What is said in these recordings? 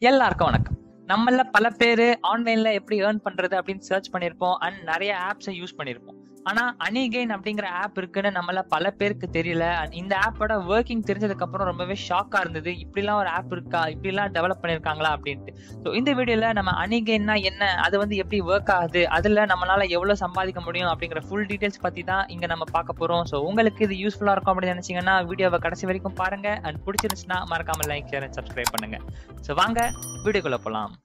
எல்லாருக்கும் வணக்கம் நம்மள பல பேர் ஆன்லைன்ல எப்படி ஏர்ன் பண்றது அப்படின்னு சர்ச் பண்ணிருப்போம் அண்ட் நிறைய ஆப்ஸை யூஸ் பண்ணிருப்போம் ஆனா அனிகெயின் அப்படிங்கிற ஆப் இருக்குன்னு நம்மள பல பேருக்கு தெரியல அண்ட் இந்த ஆப்போட ஒர்க்கிங் தெரிஞ்சதுக்கு அப்புறம் ரொம்பவே ஷாக்கா இருந்தது இப்படிலாம் ஒரு ஆப் இருக்கா இப்படிலாம் டெவலப் பண்ணிருக்காங்களா அப்படின்ட்டு ஸோ இந்த வீடியோல நம்ம அனிகெயின்னா என்ன அது வந்து எப்படி ஒர்க் ஆகுது அதுல நம்மளால எவ்வளவு சம்பாதிக்க முடியும் அப்படிங்கிற ஃபுல் டீடைல்ஸ் பத்தி தான் இங்க நம்ம பார்க்க போறோம் ஸோ உங்களுக்கு இது யூஸ்ஃபுல்லா இருக்கும் அப்படின்னு நினைச்சீங்கன்னா வீடியோவை கடைசி வரைக்கும் பாருங்க அண்ட் பிடிச்சிருந்துச்சுன்னா மறக்காம லைக் ஷேர் அண்ட் சப்ஸ்கிரைப் பண்ணுங்க ஸோ வாங்க வீடியோக்குள்ள போலாம்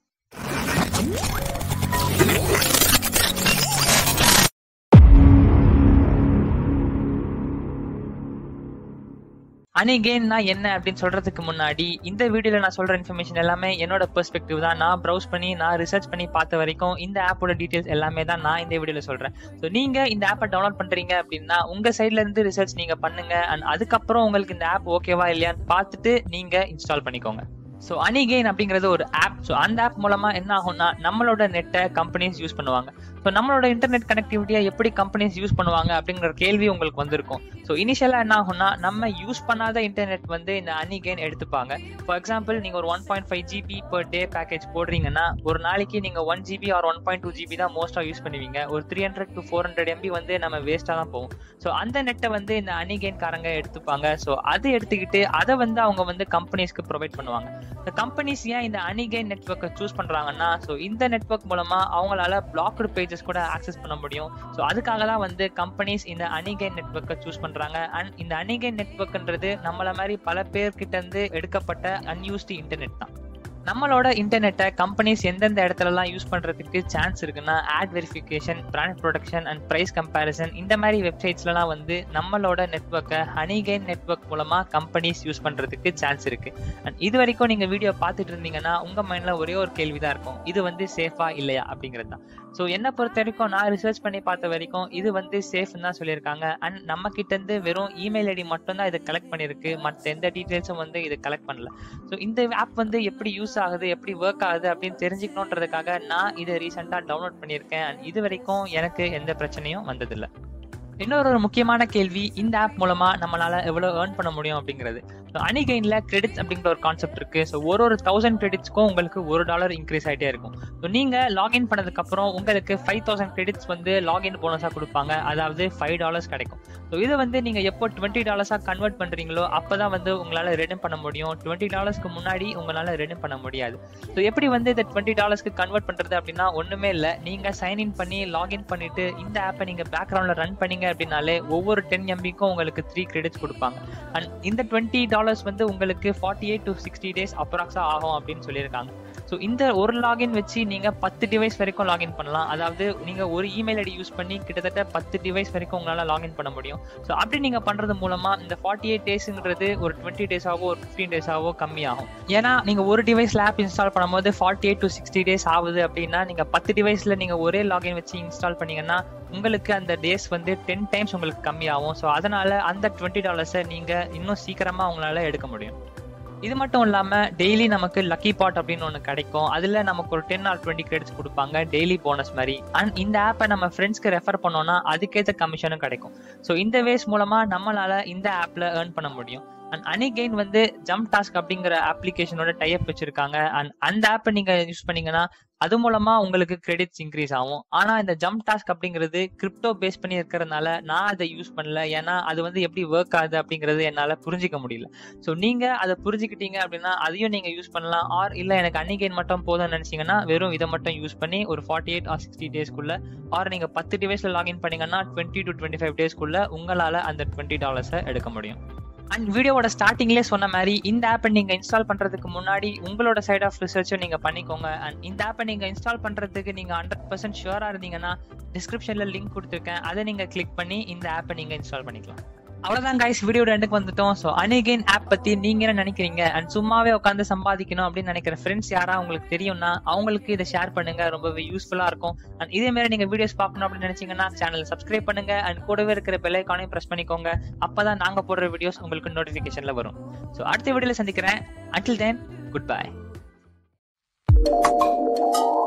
அனிகேன்னா என்ன அப்படின்னு சொல்றதுக்கு முன்னாடி இந்த வீடியோல நான் சொல்ற இன்ஃபர்மேஷன் எல்லாமே என்னோட பெர்ஸ்பெக்டிவ் தான் நான் ப்ரௌஸ் பண்ணி நான் ரிசர்ச் பண்ணி பார்த்த வரைக்கும் இந்த ஆப்போட டீடைல்ஸ் எல்லாமே தான் நான் இந்த வீடியோல சொல்றேன் ஸோ நீங்க இந்த ஆப்பை டவுன்லோட் பண்றீங்க அப்படின்னா உங்க சைட்ல இருந்து ரிசர்ச் நீங்க பண்ணுங்க அண்ட் அதுக்கப்புறம் உங்களுக்கு இந்த ஆப் ஓகேவா இல்லையான்னு பார்த்துட்டு நீங்க இன்ஸ்டால் பண்ணிக்கோங்க ஸோ அனிகெயின் அப்படிங்கிறது ஒரு ஆப் ஸோ அந்த ஆப் மூலமா என்ன ஆகும்னா நம்மளோட நெட்டை கம்பெனிஸ் யூஸ் பண்ணுவாங்க ஸோ நம்மளோட இன்டர்நெட் கனெக்டிவிட்டியை எப்படி கம்பெனிஸ் யூஸ் பண்ணுவாங்க அப்படிங்கிற கேள்வி உங்களுக்கு வந்திருக்கும் ஸோ இனிஷியலாக என்ன ஆகும்னா நம்ம யூஸ் பண்ணாத இன்டர்நெட் வந்து இந்த அனிகெயின் எடுத்துப்பாங்க ஃபார் எக்ஸாம்பிள் நீங்கள் ஒரு one point five GB per day package போடுறீங்கன்னா ஒரு நாளைக்கு நீங்கள் one GB or one point two GB தான் மோஸ்ட்டாக யூஸ் பண்ணுவீங்க ஒரு three hundred to four hundred MB வந்து நம்ம வேஸ்ட்டாக தான் போகும் ஸோ அந்த நெட்டை வந்து இந்த அனிகெயின் காரங்க எடுத்துப்பாங்க ஸோ அதை எடுத்துக்கிட்டு அதை வந்து அவங்க வந்து கம்பெனிஸ்க்கு ப்ரொவைட் பண்ணுவாங்க இந்த கம்பெனிஸ் ஏன் இந்த அனிகெயின் நெட்ஒர்க்கை சூஸ் பண்றாங்கன்னா ஸோ இந்த நெட்ஒர்க் மூலமா அவங்களால பிளாக்டு பேஜஸ் கூட ஆக்சஸ் பண்ண முடியும் ஸோ அதுக்காக தான் வந்து கம்பெனிஸ் இந்த அனிகெயின் நெட்ஒர்க்கை சூஸ் பண்றாங்க அண்ட் இந்த அனிகெயின் நெட்ஒர்க்ன்றது நம்மள மாதிரி பல பேர்கிட்ட இருந்து எடுக்கப்பட்ட அன்யூஸ்டு இன்டர்நெட் தான் நம்மளோட இன்டர்நெட்டை கம்பெனிஸ் எந்தெந்த இடத்துலலாம் யூஸ் பண்ணுறதுக்கு சான்ஸ் இருக்குன்னா ad verification brand protection and price comparison இந்த மாதிரி வெப்சைட்ஸ்லாம் வந்து நம்மளோட நெட்ஒர்க்கை ஹனிகெயின் நெட்ஒர்க் மூலமாக கம்பெனிஸ் யூஸ் பண்ணுறதுக்கு சான்ஸ் இருக்கு அண்ட் இது வரைக்கும் நீங்கள் வீடியோ பார்த்துட்டு இருந்தீங்கன்னா உங்கள் மைண்டில் ஒரே ஒரு கேள்வி தான் இருக்கும் இது வந்து சேஃபா இல்லையா அப்படிங்கிறது தான் ஸோ என்னை பொறுத்த வரைக்கும் நான் ரிசர்ச் பண்ணி பார்த்த வரைக்கும் இது வந்து சேஃப்னு தான் சொல்லியிருக்காங்க அண்ட் நம்ம கிட்ட இருந்து வெறும் இமெயில் ஐடி மட்டும் தான் இதை கலெக்ட் பண்ணியிருக்கு மற்ற எந்த டீட்டெயில்ஸும் வந்து இது கலெக்ட் பண்ணல ஸோ இந்த ஆப் வந்து எப்படி யூஸ் ஆகுது எப்படி ஒர்க் ஆகுது அப்படின்னு தெரிஞ்சுக்கணுன்றதுக்காக நான் இதை ரீசெண்டாக டவுன்லோட் பண்ணியிருக்கேன் அண்ட் இது வரைக்கும் எனக்கு எந்த பிரச்சனையும் வந்ததில்லை இன்னொரு ஒரு முக்கியமான கேள்வி இந்த ஆப் மூலமா நம்மளால எவ்வளவு ஏர்ன் பண்ண முடியும் அப்படிங்கிறது அனிகெயின்ல கிரெடிட்ஸ் அப்படிங்கிற ஒரு கான்செப்ட் இருக்கு ஸோ ஒரு ஒரு தௌசண்ட் கிரெடிட்ஸ்க்கும் உங்களுக்கு ஒரு டாலர் இன்க்ரீஸ் ஆகிட்டே இருக்கும் ஸோ நீங்க லாகின் பண்ணதுக்கு அப்புறம் உங்களுக்கு ஃபைவ் தௌசண்ட் கிரெடிட்ஸ் வந்து லாகின் போனஸா கொடுப்பாங்க அதாவது ஃபைவ் டாலர்ஸ் கிடைக்கும் ஸோ இதை வந்து நீங்க எப்போ டுவெண்ட்டி டாலர்ஸா கன்வெர்ட் பண்றீங்களோ அப்பதான் வந்து உங்களால ரெடிம் பண்ண முடியும் டுவெண்ட்டி டாலர்ஸ்க்கு முன்னாடி உங்களால ரெடிம் பண்ண முடியாது ஸோ எப்படி வந்து இந்த டுவெண்ட்டி டாலர்ஸ்க்கு கன்வெர்ட் பண்றது அப்படின்னா ஒண்ணுமே இல்லை நீங்க சைன் இன் பண்ணி லாகின் பண்ணிட்டு இந்த ஆப்பை நீங்க பேக்ரவுண்ட்ல ரன் பண்ணீங்க அப்படின்னாலே ஒவ்வொரு டென் எம்பிக்கும் உங்களுக்கு த்ரீ கிரெடிட்ஸ் கொடுப்பாங்க அண்ட் இந்த டுவெண்ட்டி டாலர்ஸ் வந்து உங்களுக்கு forty eight to sixty days அப்ராக்ஸா ஆகும் அப்படின்னு சொல்லியிருக்காங்க ஸோ இந்த ஒரு லாகின் வச்சு நீங்க பத்து டிவைஸ் வரைக்கும் லாகின் பண்ணலாம் அதாவது நீங்க ஒரு இமெயில் ஐடி யூஸ் பண்ணி கிட்டத்தட்ட பத்து டிவைஸ் வரைக்கும் உங்களால லாகின் பண்ண முடியும் ஸோ அப்படி நீங்க பண்றது மூலமா இந்த ஃபார்ட்டி எயிட் டேஸ்ங்கிறது ஒரு டுவெண்ட்டி டேஸாவோ ஒரு ஃபிஃப்டீன் டேஸாவோ கம்மியாகும் ஏன்னா நீங்க ஒரு டிவைஸ்ல ஆப் இன்ஸ்டால் பண்ணும்போது forty eight to sixty days ஆகுது அப்படின்னா நீங்க பத்து டிவைஸ்ல நீங்க ஒரே லாகின் வச்சு இன்ஸ்டால் பண்ணீங்கன்னா உங்களுக்கு அந்த டேஸ் வந்து டென் டைம்ஸ் உங்களுக்கு கம்மியாகும் ஸோ அதனால அந்த டுவெண்ட்டி டாலர்ஸை நீங்க இன்னும் சீக்கிரமா உங்களால எடுக்க முடியும் இது மட்டும் இல்லாம டெய்லி நமக்கு லக்கி பாட் அப்படின்னு ஒன்று கிடைக்கும் அதுல நமக்கு ஒரு டென் ஆர் டுவெண்ட்டி கிரெடிட்ஸ் கொடுப்பாங்க டெய்லி போனஸ் மாதிரி அண்ட் இந்த ஆப்பை நம்ம ஃப்ரெண்ட்ஸ்க்கு ரெஃபர் பண்ணோம்னா அதுக்கேற்ற கமிஷனும் கிடைக்கும் ஸோ இந்த வேஸ் மூலமா நம்மளால இந்த ஆப்ல ஏர்ன் பண்ண முடியும் அண்ட் அனிகெயின் வந்து ஜம்ப் டாஸ்க் அப்படிங்கிற அப்ளிகேஷனோட டைப் வச்சிருக்காங்க அண்ட் அந்த ஆப்பை நீங்க யூஸ் பண்ணீங்கன்னா அது மூலமா உங்களுக்கு கிரெடிட்ஸ் இன்க்ரீஸ் ஆகும் ஆனா இந்த ஜம்ப் டாஸ்க் அப்படிங்கிறது கிரிப்டோ பேஸ் பண்ணி இருக்கிறதுனால நான் அதை யூஸ் பண்ணல ஏன்னா அது வந்து எப்படி ஒர்க் ஆகுது அப்படிங்கிறது என்னால புரிஞ்சிக்க முடியல ஸோ நீங்க அதை புரிஞ்சுக்கிட்டீங்க அப்படின்னா அதையும் நீங்க யூஸ் பண்ணலாம் ஆர் இல்ல எனக்கு அன்னிகெயின் மட்டும் போதும்னு நினைச்சீங்கன்னா வெறும் இதை மட்டும் யூஸ் பண்ணி ஒரு ஃபார்ட்டி எயிட் ஆர் சிக்ஸ்டி டேஸ்க்குள்ள ஆர் நீங்க பத்து டிவைஸ்ல லாகின் பண்ணீங்கன்னா டுவெண்ட்டி டு டுவெண்ட்டி ஃபைவ் டேஸ்க்குள்ள உங்களால அந்த டுவெண்ட்டி டாலர்ஸை எடுக்க முடியும் அண்ட் வீடியோவோட ஸ்டார்டிங்லேயே சொன்ன மாதிரி இந்த ஆப்பை நீங்கள் இன்ஸ்டால் பண்ணுறதுக்கு முன்னாடி உங்களோட சைட் ஆஃப் ரிசர்ச்சும் நீங்கள் பண்ணிக்கோங்க அண்ட் இந்த ஆப்பை நீங்கள் இன்ஸ்டால் பண்ணுறதுக்கு நீங்கள் ஹண்ட்ரட் பர்சன்ட் ஷுவராக இருந்தீங்கன்னா டிஸ்கிரிப்ஷனில் லிங்க் கொடுத்துருக்கேன் அதை நீங்கள் கிளிக் பண்ணி இந்த ஆப்பை நீங்கள் இன்ஸ்டால் பண்ணிக்கலாம் அவ்வளவுதான் கைஸ் வீடியோட எண்டுக்கு வந்துட்டோம் ஸோ அனிகெயின் ஆப் பத்தி நீங்க என்ன நினைக்கிறீங்க அண்ட் சும்மாவே உட்காந்து சம்பாதிக்கணும் அப்படின்னு நினைக்கிற ஃப்ரெண்ட்ஸ் யாரா உங்களுக்கு தெரியும்னா அவங்களுக்கு இதை ஷேர் பண்ணுங்க ரொம்பவே யூஸ்ஃபுல்லா இருக்கும் அண்ட் இதே மாதிரி நீங்க வீடியோஸ் பார்க்கணும் அப்படின்னு நினைச்சீங்கன்னா சேனல் சப்ஸ்கிரைப் பண்ணுங்க அண்ட் கூடவே இருக்கிற பெல் ஐக்கானையும் பிரஸ் பண்ணிக்கோங்க அப்பதான் நாங்க போடுற வீடியோஸ் உங்களுக்கு நோட்டிபிகேஷன்ல வரும் ஸோ அடுத்த வீடியோல சந்திக்கிறேன் அண்டில் தென் குட் பை